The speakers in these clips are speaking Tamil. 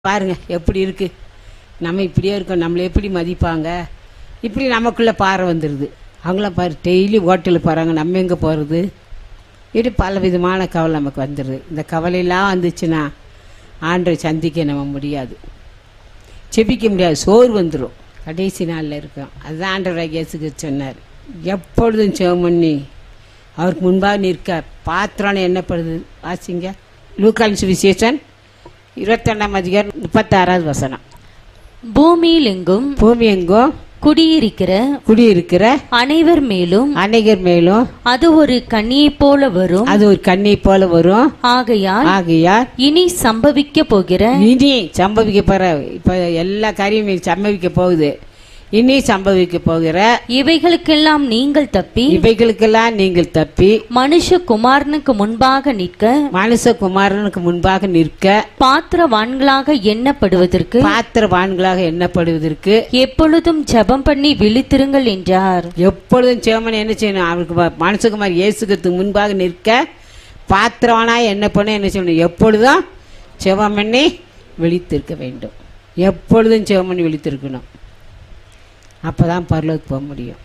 பாருங்க எப்படி இருக்கு நம்ம இப்படியே இருக்கோம் நம்மளை எப்படி மதிப்பாங்க இப்படி நமக்குள்ள பாறை வந்துடுது அவங்களாம் பாரு டெய்லி ஹோட்டலுக்கு போகிறாங்க நம்ம எங்கே போகிறது இப்படி பல விதமான கவலை நமக்கு வந்துடுது இந்த கவலையெல்லாம் வந்துச்சுன்னா ஆண்டை சந்திக்க நம்ம முடியாது செபிக்க முடியாது சோறு வந்துடும் கடைசி நாளில் இருக்கோம் அதுதான் ஆண்டவராக இயேசுக்கு சொன்னார் எப்பொழுதும் செவம் பண்ணி அவருக்கு முன்பாக நிற்க பாத்திரம் என்னப்படுது வாசிங்க லூக்கான் சுவிசேஷன் இருபத்தொன்னாம் அதிகாரம் முப்பத்தாறாவது வசனம் பூமியில் எங்கும் பூமி எங்கோ குடியிருக்கிற குடியிருக்கிற அனைவர் மேலும் அநேகர் மேலும் அது ஒரு கண்ணியைப் போல வரும் அது ஒரு கண்ணி போல வரும் ஆகையால் ஆகையால் இனி சம்பவிக்க போகிற இனி சம்பவிக்க போற இப்ப எல்லா காரியமும் சம்பவிக்க போகுது இனி சம்பவிக்க போகிற இவைகளுக்கெல்லாம் நீங்கள் தப்பி இவைகளுக்கெல்லாம் நீங்கள் தப்பி மனுஷகுமாரனுக்கு முன்பாக நிற்க மனுஷகுமாரனுக்கு முன்பாக நிற்க பாத்திரவான்களாக எண்ணப்படுவதற்கு பாத்திரவான்களாக எண்ணப்படுவதற்கு எப்பொழுதும் ஜெபம் பண்ணி விழித்திருங்கள் என்றார் எப்பொழுதும் சேமன் என்ன செய்யணும் அவருக்கு ப- மனுஷகுமார் இயேசுக்கு முன்பாக நிற்க பாத்திரவானாய் என்ன பண்ண என்ன செய்யணும் எப்பொழுதும் செவம் பண்ணி விழித்திருக்க வேண்டும் எப்பொழுதும் செவம் பண்ணி விழித்திருக்கணும் அப்போ தான் பரலோகத்துக்கு போக முடியும்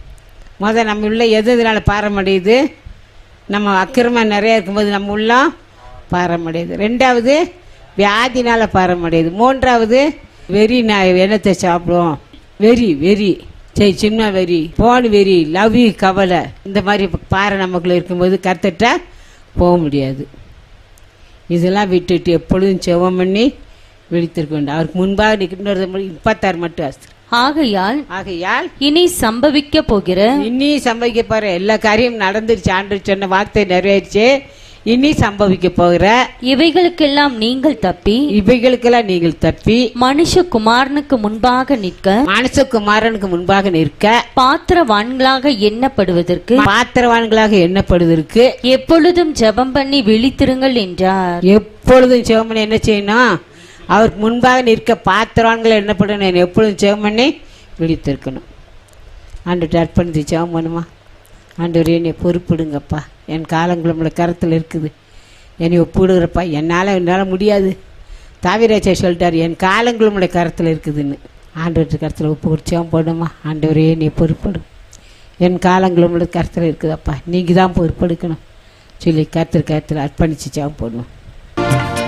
முத நம்ம உள்ள எது இதனால பாரமடையுது நம்ம அக்கிரமம் நிறைய இருக்கும்போது நம்ம உள்ள பாரமடையுது ரெண்டாவது வியாதினால பாரமடையுது மூன்றாவது வெறி நான் என்னத்தை சாப்பிடுவோம் வெறி வெறி சரி சின்ன வெறி போன் வெறி லவ் யூ கவலை இந்த மாதிரி பாறை நமக்குள்ள இருக்கும்போது கத்துட்டா போக முடியாது இதெல்லாம் விட்டுட்டு எப்பொழுதும் செவம் பண்ணி விழித்திருக்க வேண்டும் அவருக்கு முன்பாக நிற்கின்றது முப்பத்தாறு மட்டும் ஆஸ்திரம் ஆகையால் ஆகையால் இனி சம்பவிக்க போகிற இனி சம்பவிக்க போற எல்லா காரியம் நடந்துருச்சு ஆண்டு சொன்ன வார்த்தை நிறைவேறிச்சு இனி சம்பவிக்க போகிற இவைகளுக்கெல்லாம் நீங்கள் தப்பி இவைகளுக்கெல்லாம் நீங்கள் தப்பி மனுஷகுமாரனுக்கு முன்பாக நிற்க மனுஷகுமாரனுக்கு முன்பாக நிற்க பாத்திரவான்களாக எண்ணப்படுவதற்கு பாத்திரவான்களாக எண்ணப்படுவதற்கு எப்பொழுதும் ஜெபம் பண்ணி விழித்திருங்கள் என்றார் எப்பொழுதும் சிவமணி என்ன செய்யணும் அவருக்கு முன்பாக நிற்க பாத்திரவான்கள் எண்ணப்படணும் எப்பொழுதும் சிவமணி விழித்திருக்கணும் ஆண்டு அர்ப்பணித்து சிவம் பண்ணுமா ஆண்டவரே என்னை பொறுப்பிடுங்கப்பா என் காலங்கள் உங்களை கரத்தில் இருக்குது என்னை ஒப்பிடுகிறப்பா என்னால் என்னால் முடியாது தாவிராச்சா சொல்லிட்டார் என் காலங்கள் உங்களை கரத்தில் இருக்குதுன்னு ஆண்டவர்கிட்ட கரத்தில் ஒப்பு கொடுச்சவன் போடுமா ஆண்டவரே என்னை பொறுப்படு என் காலங்கள் உங்களை கரத்தில் இருக்குதப்பா நீங்கள் தான் பொறுப்பெடுக்கணும் சொல்லி கருத்து கருத்தில் அர்ப்பணிச்சு ஜெபம் போடுவோம்